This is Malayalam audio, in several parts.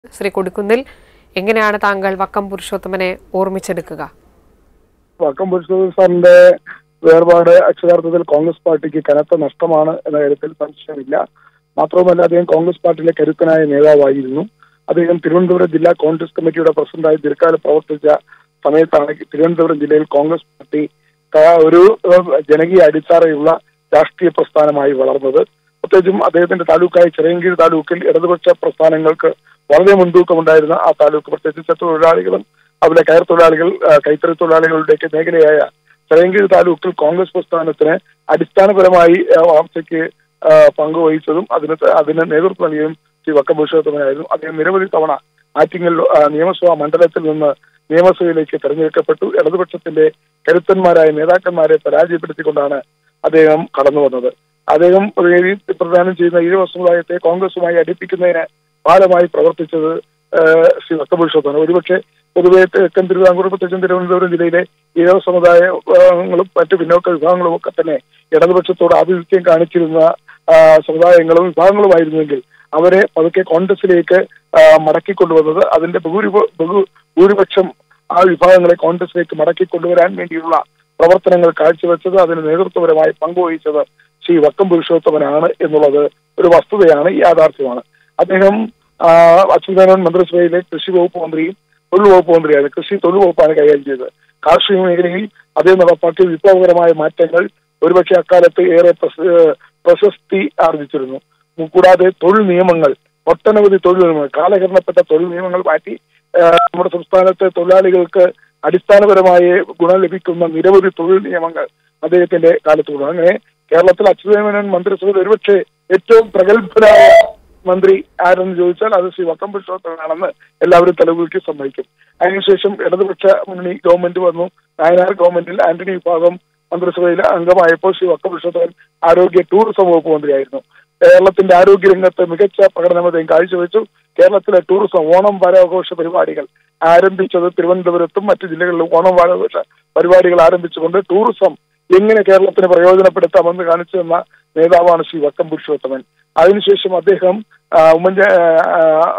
ശ്രീ കൊടുക്കുന്നിൽ എങ്ങനെയാണ് താങ്കൾ വക്കം പുരുഷോത്തമനെ ഓർമ്മിച്ചെടുക്കുക വക്കം പുരുഷോത്തമൻ സാറിന്റെ വേർപാട് അക്ഷരാർത്ഥത്തിൽ കോൺഗ്രസ് പാർട്ടിക്ക് കനത്ത നഷ്ടമാണ് എന്ന കാര്യത്തിൽ സംശയമില്ല മാത്രവുമല്ല അദ്ദേഹം കോൺഗ്രസ് പാർട്ടിയിലെ കരുത്തനായ നേതാവായിരുന്നു അദ്ദേഹം തിരുവനന്തപുരം ജില്ലാ കോൺഗ്രസ് കമ്മിറ്റിയുടെ പ്രസിഡന്റായി ദീർഘകാലം പ്രവർത്തിച്ച സമയത്താണ് തിരുവനന്തപുരം ജില്ലയിൽ കോൺഗ്രസ് പാർട്ടി ക- ഒരു ഏഹ്, ജനകീയ അടിത്തറയുള്ള രാഷ്ട്രീയ പ്രസ്ഥാനമായി വളർന്നത് പ്രത്യേകിച്ചും അദ്ദേഹത്തിന്റെ താലൂക്കായ ചിറയൻകീഴ് താലൂക്കിൽ ഇടതുപക്ഷ പ്രസ്ഥാനങ്ങൾക്ക് വളരെ മുൻതൂക്കമുണ്ടായിരുന്ന ആ താലൂക്ക് പ്രത്യേകിച്ച് തൊഴിലാളികളും അവിടെ കയർ തൊഴിലാളികൾ ആ, കൈത്തറി തൊഴിലാളികളുടെയൊക്കെ മേഖലയായ ചിറയൻകീഴ് താലൂക്കിൽ കോൺഗ്രസ് പ്രസ്ഥാനത്തിന് അടിസ്ഥാനപരമായി ആ, വളർച്ചയ്ക്ക് ആ, പങ്കുവഹിച്ചതും അതിന് ത- അതിന് നേതൃത്വം നൽകിയതും ശ്രീ വക്കം പുരുഷോത്തമനായിരുന്നു അദ്ദേഹം നിരവധി തവണ ആറ്റിങ്ങൽ ആ, നിയമസഭാ മണ്ഡലത്തിൽ നിന്ന് നിയമസഭയിലേക്ക് തെരഞ്ഞെടുക്കപ്പെട്ടു ഇടതുപക്ഷത്തിന്റെ കരുത്തന്മാരായ നേതാക്കന്മാരെ പരാജയപ്പെടുത്തിക്കൊണ്ടാണ് അദ്ദേഹം കടന്നു വന്നത് അദ്ദേഹം പ്രതി- പ്രദാനം ചെയ്യുന്ന ഈഴവ സമുദായത്തെ കോൺഗ്രസുമായി അടുപ്പിക്കുന്നതിന് പാലമായി പ്രവർത്തിച്ചത് ആ, ശ്രീ വക്കപുരുഷോത്തമാണ് ഒരുപക്ഷെ പൊതുവെ തെക്കൻ തിരുവിതാംകൂർ പ്രത്യേകിച്ചും തിരുവനന്തപുരം ജില്ലയിലെ ഈഴവ സമുദായങ്ങളും മറ്റു പിന്നോക്ക വിഭാഗങ്ങളും ഒക്കെ തന്നെ ഇടതുപക്ഷത്തോട് ആഭിമുഖ്യം കാണിച്ചിരുന്ന ആ, സമുദായങ്ങളും വിഭാഗങ്ങളുമായിരുന്നെങ്കിൽ അവരെ പതുക്കെ കോൺഗ്രസിലേക്ക് ആ, മടക്കിക്കൊണ്ടുവന്നത് അതിന്റെ ഭൂരിപ ബഹു ഭൂരിപക്ഷം ആ വിഭാഗങ്ങളെ കോൺഗ്രസിലേക്ക് മടക്കിക്കൊണ്ടുവരാൻ വേണ്ടിയുള്ള പ്രവർത്തനങ്ങൾ കാഴ്ചവെച്ചത് അതിന് നേതൃത്വപരമായി പങ്കുവഹിച്ചത് ശ്രീ വക്കം പുരുഷോത്തമനാണ് എന്നുള്ളത് ഒരു വസ്തുതയാണ് യാഥാർത്ഥ്യമാണ് അദ്ദേഹം ആ, അച്യുതാനന്ദൻ മന്ത്രിസഭയിലെ കൃഷി വകുപ്പ് മന്ത്രിയും തൊഴിൽ വകുപ്പ് മന്ത്രിയാണ് കൃഷി തൊഴിൽ വകുപ്പാണ് കൈകാര്യം ചെയ്തത് കാർഷിക മേഖലയിൽ അദ്ദേഹം നടപ്പാക്കിയ വിപ്ലവകരമായ മാറ്റങ്ങൾ ഒരുപക്ഷെ അക്കാലത്ത് ഏറെ പ്രസ- പ്രശസ്തി ആർജിച്ചിരുന്നു കൂടാതെ തൊഴിൽ നിയമങ്ങൾ ഒട്ടനവധി തൊഴിൽ നിയമങ്ങൾ കാലഹരണപ്പെട്ട തൊഴിൽ നിയമങ്ങൾ മാറ്റി ആ, നമ്മുടെ സംസ്ഥാനത്തെ തൊഴിലാളികൾക്ക് അടിസ്ഥാനപരമായ ഗുണം ലഭിക്കുന്ന നിരവധി തൊഴിൽ നിയമങ്ങൾ അദ്ദേഹത്തിന്റെ കാലത്തുണ്ട് അങ്ങനെ കേരളത്തിൽ അച്യുതമേനോൻ മന്ത്രിസഭയിൽ ഒരുപക്ഷെ ഏറ്റവും പ്രഗത്ഭനായ മന്ത്രി ആരെന്ന് ചോദിച്ചാൽ അത് ശ്രീ വക്കം പുരുഷോത്തമനാണെന്ന് എല്ലാവരും തലകുലുക്കി സമ്മതിക്കും അതിനുശേഷം ഇടതുപക്ഷ മുന്നണി ഗവൺമെന്റ് വന്നു നായനാർ ഗവൺമെന്റിൽ ആന്റണി വിഭാഗം മന്ത്രിസഭയിൽ അംഗമായപ്പോൾ ശ്രീ വക്കം പുരുഷോത്തമൻ ആരോഗ്യ ടൂറിസം വകുപ്പ് മന്ത്രിയായിരുന്നു കേരളത്തിന്റെ ആരോഗ്യരംഗത്ത് മികച്ച പ്രകടനം അദ്ദേഹം കാഴ്ചവെച്ചു കേരളത്തിലെ ടൂറിസം ഓണം വാരാഘോഷ പരിപാടികൾ ആരംഭിച്ചത് തിരുവനന്തപുരത്തും മറ്റു ജില്ലകളിലും ഓണം വാരാഘോഷ പരിപാടികൾ ആരംഭിച്ചുകൊണ്ട് ടൂറിസം എങ്ങനെ കേരളത്തിന് പ്രയോജനപ്പെടുത്താമെന്ന് കാണിച്ചു തന്ന നേതാവാണ് ശ്രീ വക്കം പുരുഷോത്തമൻ അതിനുശേഷം അദ്ദേഹം ആ, ഉമ്മൻചാ ആ,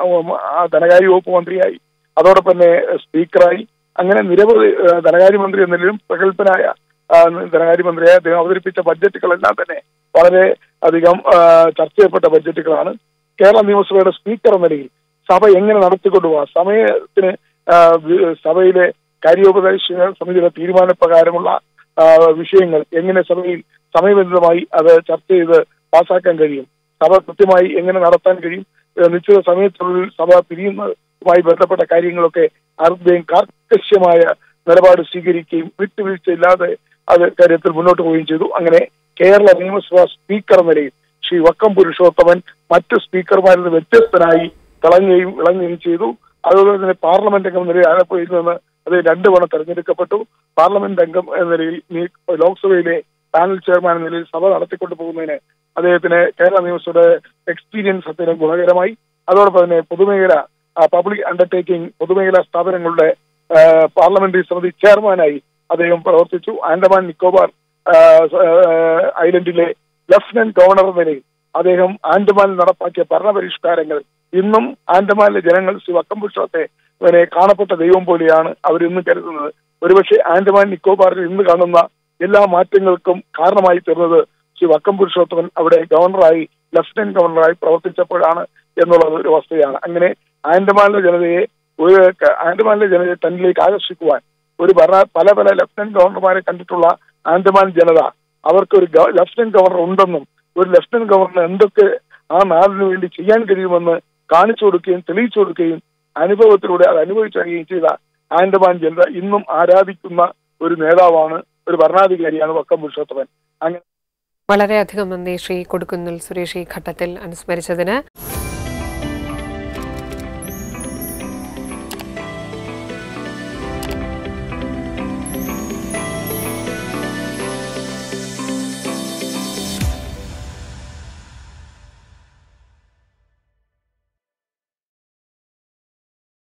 ആ, ധനകാര്യ വകുപ്പ് മന്ത്രിയായി അതോടൊപ്പം തന്നെ സ്പീക്കറായി അങ്ങനെ നിരവധി ആ, ധനകാര്യമന്ത്രി എന്ന നിലയിലും പ്രഗത്ഭനായ ആ, ധനകാര്യമന്ത്രിയായി അദ്ദേഹം അവതരിപ്പിച്ച ബഡ്ജറ്റുകളെല്ലാം തന്നെ വളരെ അധികം ആ, ചർച്ച ചെയ്യപ്പെട്ട ബഡ്ജറ്റുകളാണ് കേരള നിയമസഭയുടെ സ്പീക്കർ എന്ന നിലയിൽ സഭ എങ്ങനെ നടത്തിക്കൊണ്ടുപോകാം സമയത്തിന് ആ, വി- സഭയിലെ കാര്യോപദേശ സമിതിയുടെ തീരുമാനപ്രകാരമുള്ള ആ, വിഷയങ്ങൾ എങ്ങനെ സഭയിൽ സമയബന്ധിതമായി അത് ചർച്ച ചെയ്ത് പാസാക്കാൻ കഴിയും സഭ കൃത്യമായി എങ്ങനെ നടത്താൻ കഴിയും ഏഹ് നിശ്ചിത സമയത്തിനുള്ളിൽ സഭ പിരിയുന്നതുമായി ബന്ധപ്പെട്ട കാര്യങ്ങളൊക്കെ അദ്ദേഹം കാർക്കശ്യമായ നിലപാട് സ്വീകരിക്കുകയും വിട്ടുവീഴ്ചയില്ലാതെ അത് കാര്യത്തിൽ മുന്നോട്ട് പോവുകയും ചെയ്തു അങ്ങനെ കേരള നിയമസഭാ സ്പീക്കർ എന്ന നിലയിൽ ശ്രീ വക്കം പുരുഷോത്തമൻ മറ്റു സ്പീക്കർമാരിൽ നിന്ന് വ്യത്യസ്തനായി തിളങ്ങുകയും ഇളങ്ങുകയും ചെയ്തു അതുപോലെ തന്നെ പാർലമെന്റ് അംഗം എന്ന നിലയിൽ ആലപ്പുഴയിൽ നിന്ന് അത് രണ്ടു തവണ തെരഞ്ഞെടുക്കപ്പെട്ടു പാർലമെന്റ് അംഗം എന്ന നിലയിൽ ഈ ലോക്സഭയിലെ പാനൽ ചെയർമാൻ എന്ന നിലയിൽ സഭ നടത്തിക്കൊണ്ടു പോകുന്നതിന് അദ്ദേഹത്തിന് കേരള നിയമസഭയുടെ എക്സ്പീരിയൻസ് അദ്ദേഹം ഗുണകരമായി അതോടൊപ്പം തന്നെ പൊതുമേഖല പബ്ലിക് അണ്ടർടേക്കിംഗ് പൊതുമേഖലാ സ്ഥാപനങ്ങളുടെ ആ, പാർലമെന്ററി സമിതി ചെയർമാനായി അദ്ദേഹം പ്രവർത്തിച്ചു ആൻഡമാൻ നിക്കോബാർ ആ, ആ, ഐലൻഡിലെ ലഫ്റ്റനന്റ് ഗവർണർ എന്ന നിലയിൽ അദ്ദേഹം ആൻഡമാനിൽ നടപ്പാക്കിയ ഭരണപരിഷ്കാരങ്ങൾ ഇന്നും ആൻഡമാനിലെ ജനങ്ങൾ ശ്രീ വക്കം പുരുഷത്തെ അവരെ കാണപ്പെട്ട ദൈവം പോലെയാണ് അവർ ഇന്ന് കരുതുന്നത് ഒരുപക്ഷെ ആൻഡമാൻ നിക്കോബാറിൽ ഇന്ന് കാണുന്ന എല്ലാ മാറ്റങ്ങൾക്കും കാരണമായി തീർന്നത് ശ്രീ വക്കം പുരുഷോത്തമൻ അവിടെ ഗവർണറായി ലഫ്റ്റനന്റ് ഗവർണറായി പ്രവർത്തിച്ചപ്പോഴാണ് എന്നുള്ളത് ഒരു വസ്തുതയാണ് അങ്ങനെ ആൻഡമാനിലെ ജനതയെ ഒരു ആൻഡമാനിലെ ജനതയെ തന്നിലേക്ക് ആകർഷിക്കുവാൻ ഒരു ഭരണ പല പല ലഫ്റ്റനന്റ് ഗവർണർമാരെ കണ്ടിട്ടുള്ള ആൻഡമാൻ ജനത അവർക്ക് ഒരു ഗവ- ലഫ്റ്റനന്റ് ഗവർണർ ഉണ്ടെന്നും ഒരു ലഫ്റ്റനന്റ് ഗവർണർ എന്തൊക്കെ ആ നാടിന് വേണ്ടി ചെയ്യാൻ കഴിയുമെന്ന് കാണിച്ചു കൊടുക്കുകയും തെളിയിച്ചു കൊടുക്കുകയും അനുഭവത്തിലൂടെ അത് അനുഭവിച്ചറിയുകയും ചെയ്ത ആൻഡമാൻ ജനത ഇന്നും ആരാധിക്കുന്ന ഒരു നേതാവാണ് ഒരു ഭരണാധികാരിയാണ് വക്കം പുരുഷോത്തമൻ അങ്ങനെ വളരെയധികം നന്ദി ശ്രീ കൊടുക്കുന്നിൽ സുരേഷ് ഈ ഘട്ടത്തിൽ അനുസ്മരിച്ചതിന്